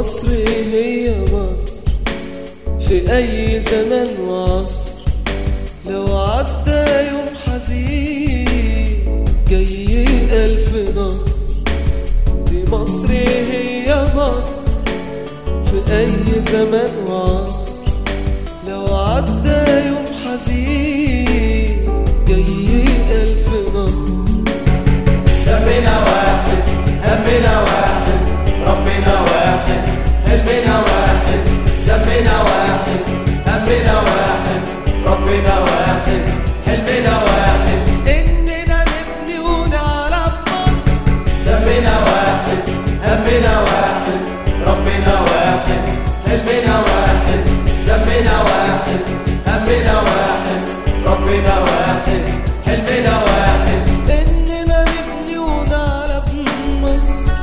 مصر هي مصر في أي زمان وعصر لو عدى يوم حزين جاي ألف نصر دي مصر هي مصر في أي زمان وعصر لو عدى يوم حزين جاي ألف نصر دمنا واحد همنا واحد ربنا واحد حلمنا واحد دمنا واحد همنا واحد ربنا واحد حلمنا واحد إننا نبني ونعرف مصر دمنا واحد همنا واحد ربنا واحد حلمنا واحد دمنا واحد همنا واحد ربنا واحد حلمنا واحد إننا نبني ونعرف مصر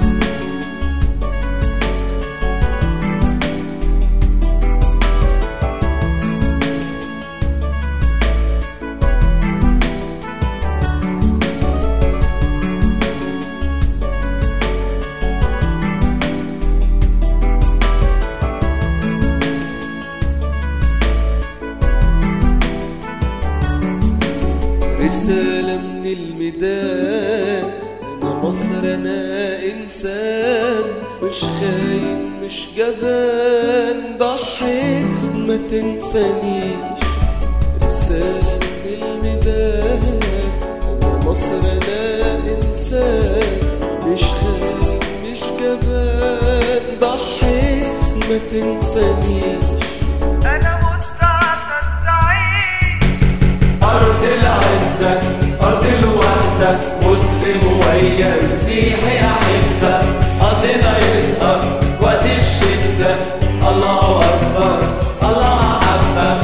رسالة من الميدان أنا مصر أنا إنسان مش خاين مش جبان ضحيت ما تنسانيش رسالة من الميدان أنا مصر أنا إنسان مش خاين مش جبان ضحيت ما تنسانيش أنا مستعد السعيد أرض العزة أرض الوحدة مسلم ويا مسيحي أحبة قصدنا يظهر وقت الشدة الله أكبر الله محبة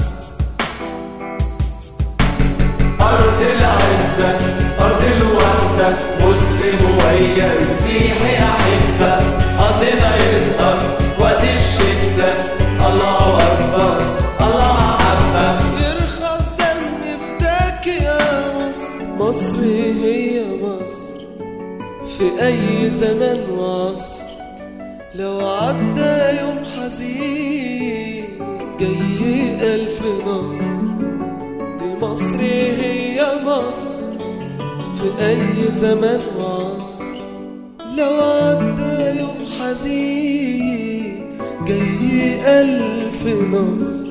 أرض العزة أرض الوحدة مسلم ويا مسيحي أحبة قصدنا يظهر وقت الشدة الله أكبر الله محبة يرخص دم فداك يا مصر مصر هي مصر في أي زمان وعصر لو عدى يوم حزين جاي ألف نصر دي مصر هي مصر في أي زمان وعصر لو عدى يوم حزين جاي ألف نصر